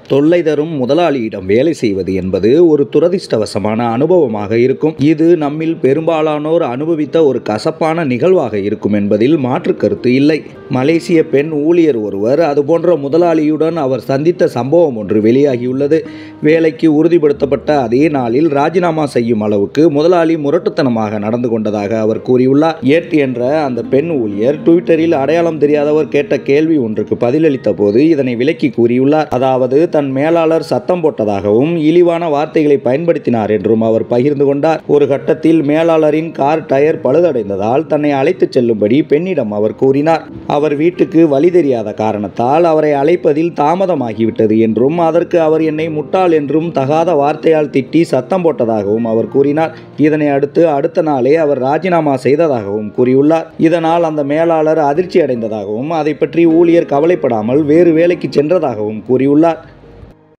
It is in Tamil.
தொல்லை தரும் முதலாளியிடம் வேலை செய்வது என்பது ஒரு துரதிர்ஷ்டவசமான அனுபவமாக இருக்கும் இது நம்மில் பெரும்பாலானோர் அனுபவித்த ஒரு கசப்பான நிகழ்வாக இருக்கும் என்பதில் மாற்று கருத்து இல்லை மலேசிய பெண் ஊழியர் ஒருவர் அதுபோன்ற முதலாளியுடன் அவர் சந்தித்த சம்பவம் ஒன்று வெளியாகியுள்ளது வேலைக்கு உறுதிப்படுத்தப்பட்ட அதே நாளில் ராஜினாமா செய்யும் அளவுக்கு முதலாளி முரட்டுத்தனமாக நடந்து கொண்டதாக அவர் கூறியுள்ளார் ஏட் என்ற அந்த பெண் ஊழியர் ட்விட்டரில் அடையாளம் தெரியாதவர் கேட்ட கேள்வி ஒன்றுக்கு பதிலளித்த போது இதனை விளக்கி கூறியுள்ளார் அதாவது தன் மேலாளர் சத்தம் போட்டதாகவும் இழிவான வார்த்தைகளை பயன்படுத்தினார் என்றும் அவர் பகிர்ந்து கொண்டார் ஒரு கட்டத்தில் மேலாளரின் கார் டயர் பழுதடைந்ததால் தன்னை அழைத்துச் செல்லும்படி பெண்ணிடம் அவர் கூறினார் அவர் வீட்டுக்கு வழி தெரியாத காரணத்தால் அவரை அழைப்பதில் தாமதமாகிவிட்டது என்றும் அதற்கு அவர் என்னை முட்டாள் என்றும் தகாத வார்த்தையால் திட்டி சத்தம் போட்டதாகவும் அவர் கூறினார் இதனை அடுத்து அடுத்த நாளே அவர் ராஜினாமா செய்ததாகவும் கூறியுள்ளார் இதனால் அந்த மேலாளர் அதிர்ச்சி அடைந்ததாகவும் அதை பற்றி ஊழியர் கவலைப்படாமல் வேறு வேலைக்கு சென்றதாகவும் கூறியுள்ளார்